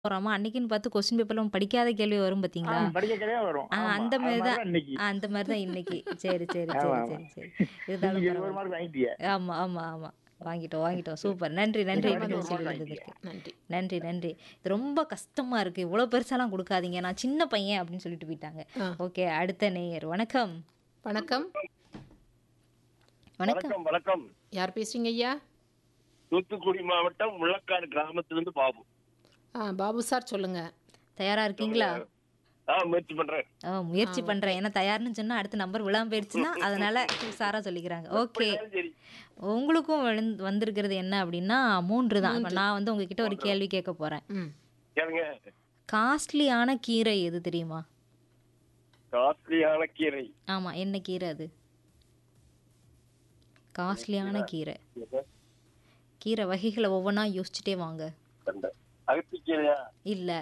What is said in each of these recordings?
போறோமா, அன்னைக்குன்னு பார்த்து கொஸ்டின் பேப்பர்ல படிக்காத கேள்வி வரும் ஆ, பார்த்தீங்களா? படிக்க கிடையாது வரும். ஆ ஆமா. அந்த அது மாரி மாதிரி தான் தான் இன்னைக்கு. ஆ அந்த மாரி தான் இன்னைக்கு. சரி, சரி, ஆமா, சரி, ஆமா. சரி, சரி. இருந்தாலும் இன்னைக்கு 20 பரவால்ல. மார்க் வாங்கிட்டியே. ஆமா, ஆமா, ஆமா. வாங்கிட்டோம், வாங்கிட்டோம். சூப்பர். நன்றி, நன்றி ரொம்ப நிகழ்ச்சியில் சந்தோஷம். இருந்ததற்கு. நன்றி. நன்றி, நன்றி. இது ரொம்ப கஷ்டமா இருக்கு. இவ்வளோ பெருசாலாம் குடுக்காதீங்க. நான் சின்ன பையன் அப்படின்னு சொல்லிட்டு போயிட்டாங்க. ஆ. ஓகே. அடுத்த நேயர். வணக்கம். வணக்கம் வணக்கம். வணக்கம் வணக்கம் யார் பேசுறீங்க ஐயா தூத்துக்குடி மாவட்டம் முள்ளக்காடு கிராமத்திலிருந்து பாபு ஆ பாபு சார் சொல்லுங்க தயாரா இருக்கீங்களா? ஆ முயற்சி பண்றேன் ஆ முயற்சி பண்றேன். ஏன்னா தயார்னு சொன்னா அடுத்த நம்பர் விழாம போயிடுச்சுன்னா அதனால சாரா சொல்லிக்கிறாங்க. ஓகே. சரி உங்களுக்கும் விழுந்து- வந்திருக்கிறது என்ன அப்படின்னா மூன்று தான். இப்ப நான் வந்து உங்ககிட்ட ஒரு கேள்வி கேட்க போறேன். ம் கேளுங்க காஸ்ட்லியான கீரை எது தெரியுமா? காஸ்ட்லியான கீரை ஆமா என்ன கீரை அது? காஸ்ட்லியான கீரை. கீரை வகைகளை ஒவ்வொன்றா யோசிச்சுட்டே வாங்க. கண்ட அகத்திக்கீரையா இல்ல.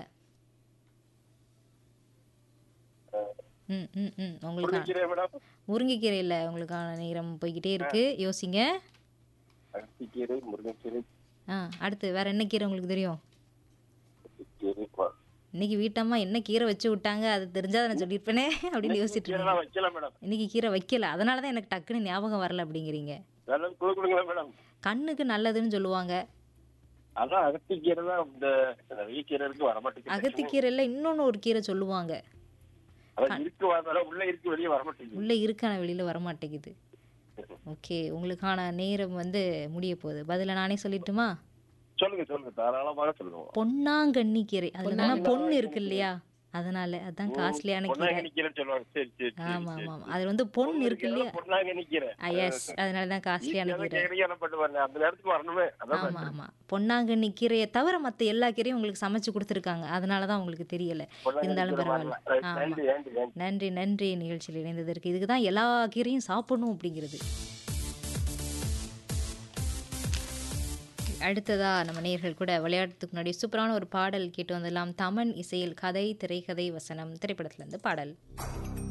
ம் ம் ம் உங்களுக்கு முருங்கைக்கீரை மேடம் முருங்கைக்கீரை இல்ல உங்களுக்கான நேரம் போய்கிட்டே இருக்கு யோசிங்க அகத்திக்கீரை முருங்கைக்கீரை ஆ அடுத்து வேற என்ன கீரை உங்களுக்கு தெரியும் கீரை பா- இன்னைக்கு வீட்டம்மா என்ன கீரை வச்சு விட்டாங்க அது தெரிஞ்சா நான் சொல்லியிருப்பேனே அப்படின்னு யோசிச்சுட்டு இருக்கீங்க. கீரைலாம் வைக்கல மேடம் இன்னைக்கு கீரை வைக்கல அதனால தான் எனக்கு டக்குன்னு ஞாபகம் வரல அப்படிங்கிறீங்க நல்லா குழு கொடுங்களா மேடம் கண்ணுக்கு நல்லதுன்னு சொல்லுவாங்க அதான் அகத்திக்கீரை தான் இந்த வெள்ளிக்கீரை இருக்கு வரமாட்டேங்குது அகத்திக்கீரையில் இன்னொன்று ஒரு கீரை சொல்லுவாங்க அதான் இருக்கு வர உள்ள இருக்கு வெளியே வரமாட்டேங்குது உள்ளே இருக்கான வெளியில் வரமாட்டேங்குது ஓகே உங்களுக்கான நேரம் வந்து முடிய போகுது பதில நானே சொல்லட்டுமா சொல்லுங்க சொல்லுங்க தாராளமாக சொல்லுங்க பொன்னாங்கண்ணி கீரை அதில் தானே பொண்ணு இருக்கு இல்லையா அதனால அதான் காஸ்ட்லியான கீரை பொன்னாங்கண்ணி கீரை சொல்லுவாங்க சரி சரி சரி, ஆமா சரி ஆமா ஆமா அது வந்து பொண்ணு இருக்கு இல்லையா பொன்னாங்கண்ணி கீரை எஸ் அதனால தான் காஸ்ட்லியான கீரை கேள்வியானப்பட்டு அந்த நேரத்துக்கு வரணுமே அதான் ஆமா ஆமா பொன்னாங்கண்ணி கீரையை தவிர மத்த எல்லா கீரையும் உங்களுக்கு சமைச்சு கொடுத்துருக்காங்க அதனால தான் உங்களுக்கு தெரியல இருந்தாலும் பரவாயில்ல ஆமா நன்றி நன்றி நன்றி நன்றி நன்றி நிகழ்ச்சியில் இணைந்ததற்கு இதுக்கு தான் எல்லா கீரையும் சாப்பிடணும் அப்படிங்கிறது அடுத்ததா நம்ம நேயர்கள் கூட விளையாட்டுக்கு முன்னாடி சூப்பரான ஒரு பாடல் கேட்டு வந்துடலாம் தமன் இசையில் கதை திரைக்கதை வசனம் திரைப்படத்துல இருந்து பாடல்